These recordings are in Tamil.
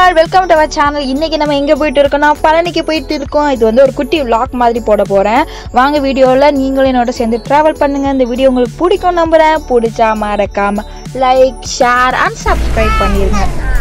All welcome to our channel இன்னைக்கு நம்ம எங்கே போயிட்டு இருக்கோம்னா பழனிக்கு போயிட்டு இருக்கோம் இது வந்து ஒரு குட்டி vlog மாதிரி போட போகிறேன் வாங்க வீடியோவில் நீங்களும் என்னோட சேர்ந்து ட்ராவல் பண்ணுங்க இந்த வீடியோ உங்களுக்கு பிடிக்கும் நம்புறேன் பிடிச்சா மறக்காம லைக் ஷேர் அண்ட் சப்ஸ்கிரைப் பண்ணிடுங்க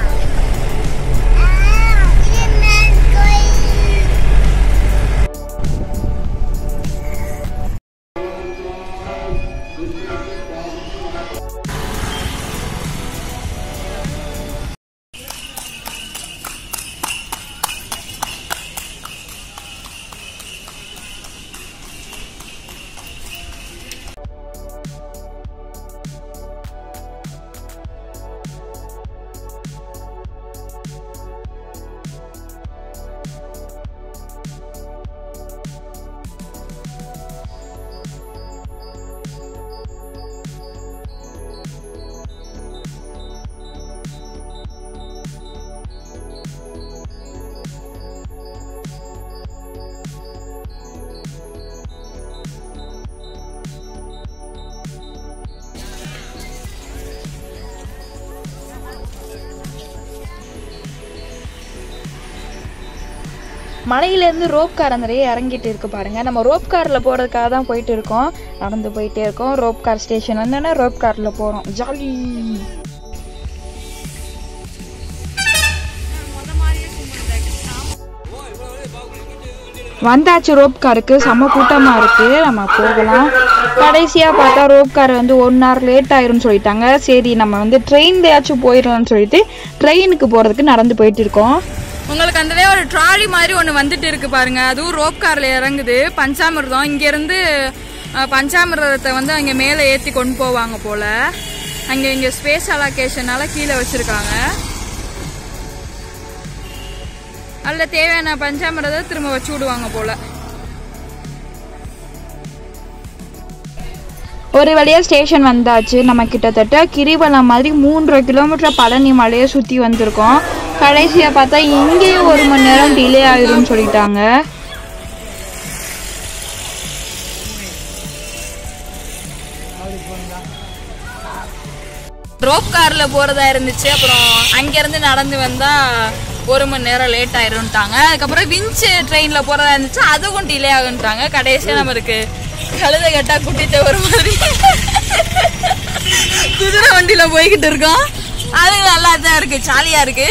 மலையிலேருந்து ரோப் கார் அந்த நிறைய இறங்கிட்டு இருக்கு பாருங்க நம்ம ரோப் காரில் போகிறதுக்காக தான் போயிட்டு இருக்கோம் நடந்து போயிட்டே இருக்கோம் ரோப் கார் ஸ்டேஷன் வந்தோடனே ரோப் காரில் போகிறோம் ஜாலி வந்தாச்சு ரோப் காருக்கு செம்ம கூட்டமாக இருக்குது நம்ம போகலாம் கடைசியாக பார்த்தா ரோப் கார் வந்து ஒன் ஹவர் லேட் ஆயிரும்னு சொல்லிட்டாங்க சரி நம்ம வந்து ட்ரெயின்லையாச்சும் போயிடலாம்னு சொல்லிட்டு ட்ரெயினுக்கு போகிறதுக்கு நடந்து போயிட்டு இருக்கோம் உங்களுக்கு அந்த ஒரு ட்ராலி மாதிரி ஒன்று வந்துட்டு இருக்கு பாருங்க அதுவும் ரோப் கார்ல இறங்குது பஞ்சாமிர்தம் இங்க இருந்து அஹ், பஞ்சாமிர்தத்தை வந்து அங்க மேலே ஏத்தி கொண்டு போவாங்க போல அங்க இங்க ஸ்பேஸ் அலோகேஷனால கீழே வச்சிருக்காங்க அதில் தேவையான பஞ்சாமிரதத்தை திரும்ப வச்சு விடுவாங்க போல ஒரு வழியா ஸ்டேஷன் வந்தாச்சு நம்ம கிட்டத்தட்ட கிரிவலம் மாதிரி மூன்றரை கிலோமீட்டர் பழனி மலையை சுற்றி வந்திருக்கோம் கடைசியாக பார்த்தா இங்கேயும் ஒரு மணி நேரம் டிலே ஆயிரும்னு சொல்லிட்டாங்க ரோப் கார்ல போறதா இருந்துச்சு அப்புறம் அங்க இருந்து நடந்து வந்தா ஒரு மணி நேரம் லேட் ஆயிரும்ட்டாங்க அதுக்கப்புறம் விஞ்ச் ட்ரெயின்ல போறதா இருந்துச்சு அதுவும் டிலே ஆகுன்ட்டாங்க கடைசியா நம்மளுக்கு கழுத கட்டா கூட்டிட்டு ஒரு மாதிரி குதிரை வண்டியில போய்கிட்டு இருக்கோம் அது நல்லா தான் இருக்கு ஜாலியா இருக்கு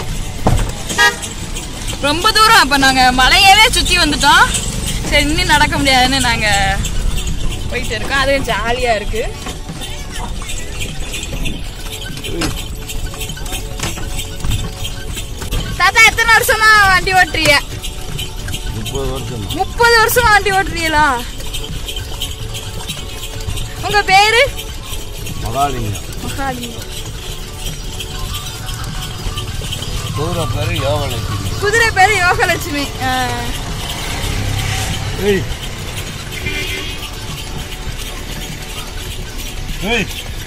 ரொம்ப தூரம் அப்ப நாங்க மலையவே சுத்தி வந்துட்டோம் சரி இன்னும் நடக்க முடியாதுன்னு நாங்க போயிட்டு இருக்கோம் அதுவும் ஜாலியா இருக்கு தாத்தா எத்தனை வருஷமா வண்டி ஓட்டுறீங்க முப்பது வருஷம் முப்பது வருஷமா வண்டி ஓட்டுறீங்களா உங்க பேரு மகாலிங்கம் மகாலி தூர பேர் யோகலட்சுமி குதிரை பேரு யோகலட்சுமி ஆ. ஏய் ஏய்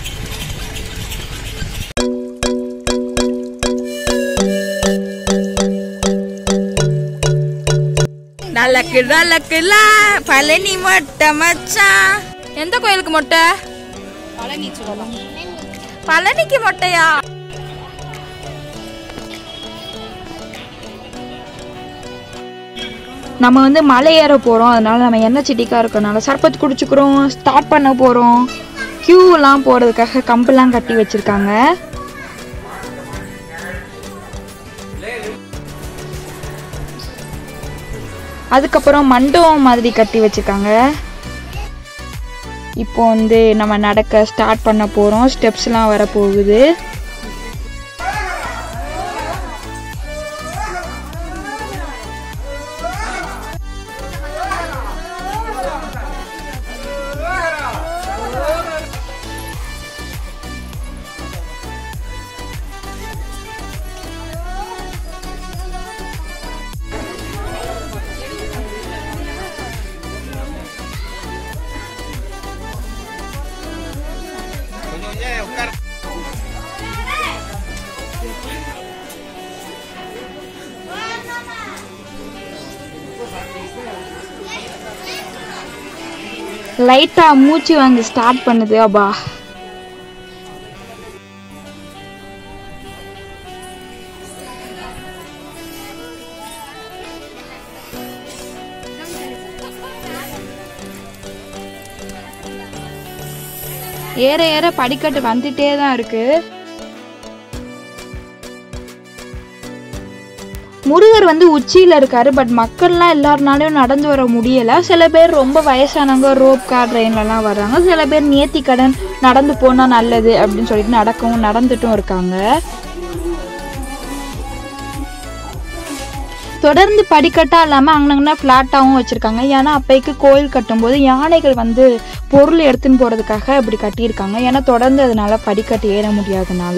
நல்லக்கு நல்லக்குல பழனி மொட்டை மச்சான் எந்த கோயிலுக்கு மொட்டை பழனி சொல்லலாம் பழனிக்கு மொட்டையா நம்ம வந்து மலை ஏற போகிறோம் அதனால நம்ம எண்ணெய் சிட்டிக்காக இருக்கறனால சர்பத் குடிச்சுக்கிறோம் ஸ்டார்ட் பண்ண போகிறோம் க்யூலாம் போகிறதுக்காக கம்பெல்லாம் கட்டி வச்சுருக்காங்க அதுக்கப்புறம் மண்டபம் மாதிரி கட்டி வச்சுருக்காங்க இப்போ வந்து நம்ம நடக்க ஸ்டார்ட் பண்ண போகிறோம் ஸ்டெப்ஸ்லாம் வரப்போகுது லைட்டாக மூச்சு வாங்க ஸ்டார்ட் பண்ணுது அப்பா ஏற ஏற படிக்கட்டு வந்துட்டே தான் இருக்கு முருகர் வந்து உச்சியில் இருக்காரு பட் மக்கள்லாம் எல்லாருனாலையும் நடந்து வர முடியல சில பேர் ரொம்ப வயசானவங்க ரோப் கார் ட்ரெயின்லலாம் வர்றாங்க சில பேர் நேர்த்தி கடன் நடந்து போனால் நல்லது அப்படின்னு சொல்லிட்டு நடக்கவும் நடந்துட்டும் இருக்காங்க தொடர்ந்து படிக்கட்டாக இல்லாமல் அங்கனங்கன்னா ஃப்ளாட்டாகவும் வச்சுருக்காங்க ஏன்னா அப்பைக்கு கோயில் கட்டும்போது யானைகள் வந்து பொருள் எடுத்துன்னு போகிறதுக்காக இப்படி கட்டியிருக்காங்க ஏன்னா தொடர்ந்து அதனால படிக்கட்டு ஏற முடியாதனால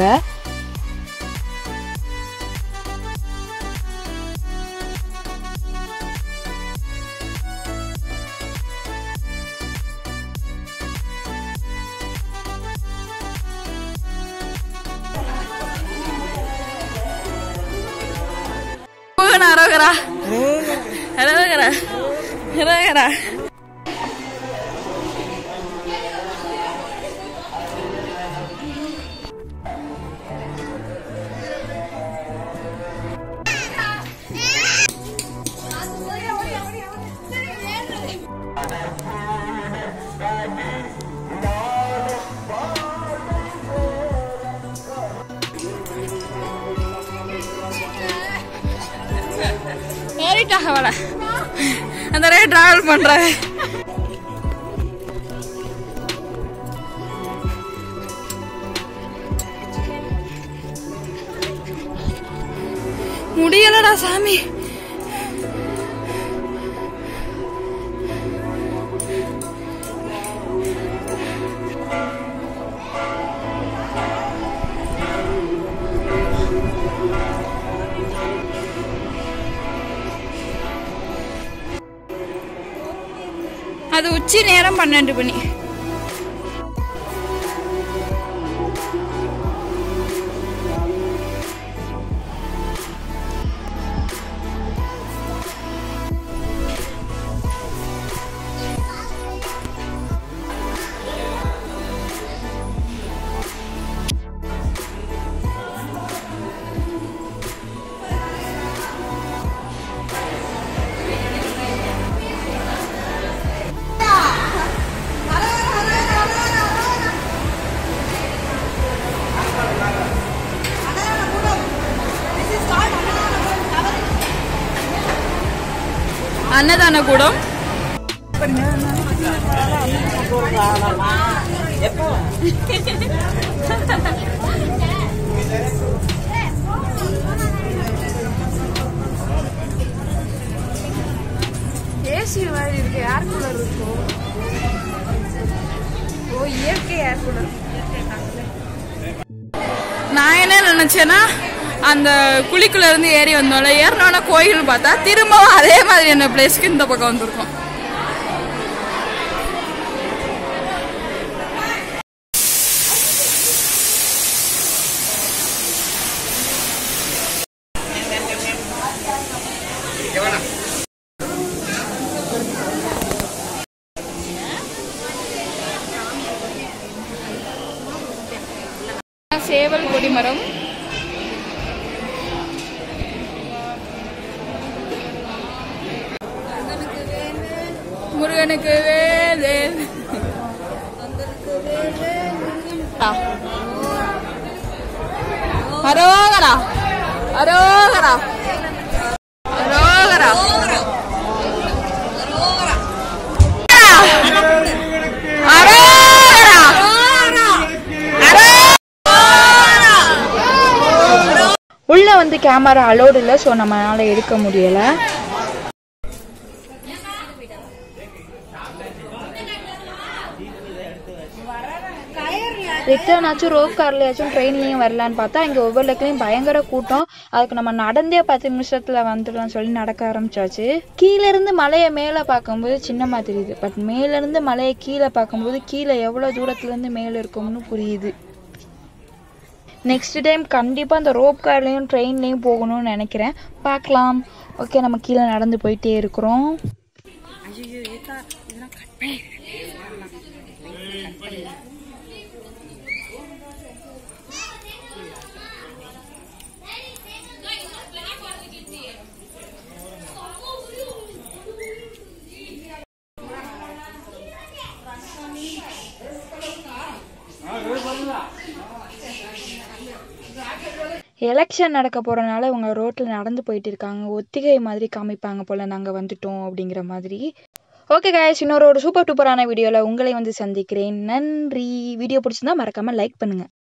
முருகன் அரோகரா அரோகரா அரோகரா ஏறிட்டாக அவளை அந்த ரே டிராவல் பண்றாங்க முடியலடா சாமி அது உச்சி நேரம் பன்னெண்டு மணி அன்னதான கூடம் ஏசி மாதிரி இருக்கு ஏர் கூலர் இருக்கும் ஓ இயற்கை ஏர் கூலர் நான் என்ன நினைச்சேன்னா அந்த குழிக்குள்ள இருந்து ஏறி வந்தோம்ல ஏறினோட கோயில் பார்த்தா திரும்பவும் அதே மாதிரியான பிளேஸ்க்கு இந்த பக்கம் வந்திருக்கோம் சேவல் கொடிமரம் முருகனுக்கு வேலே அரோகரா அரோகரா அரோகரா உள்ள வந்து கேமரா அலோடு இல்லை ஸோ நம்மளால எடுக்க முடியல ரிட்டர்ன் ஆச்சும் ரோப் கார்லயாச்சும் ட்ரெயின்லயும் வரலான்னு பார்த்தா இங்க ஒவ்வொரு இடத்துலயும் பயங்கர கூட்டம் அதுக்கு நம்ம நடந்தே பத்து நிமிஷத்துல வந்துடலாம் சொல்லி நடக்க ஆரம்பிச்சாச்சு கீழ இருந்து மலையை மேல பார்க்கும்போது சின்னமா தெரியுது பட் மேல இருந்து மலையை கீழே பார்க்கும்போது கீழே எவ்வளவு தூரத்துல இருந்து மேல இருக்கும்னு புரியுது நெக்ஸ்ட் டைம் கண்டிப்பாக அந்த ரோப் கார்லேயும் ட்ரெயின்லேயும் போகணும்னு நினைக்கிறேன் பார்க்கலாம் ஓகே நம்ம கீழே நடந்து போயிட்டே இருக்கிறோம் எலெக்ஷன் நடக்க போகிறனால இவங்க ரோட்டில் நடந்து போயிட்டு இருக்காங்க ஒத்திகை மாதிரி காமிப்பாங்க போல் நாங்கள் வந்துட்டோம் அப்படிங்கிற மாதிரி ஓகே guys இன்னொரு ஒரு சூப்பர் டூப்பரான வீடியோவில் உங்களை வந்து சந்திக்கிறேன் நன்றி வீடியோ பிடிச்சிருந்தா மறக்காமல் லைக் பண்ணுங்கள்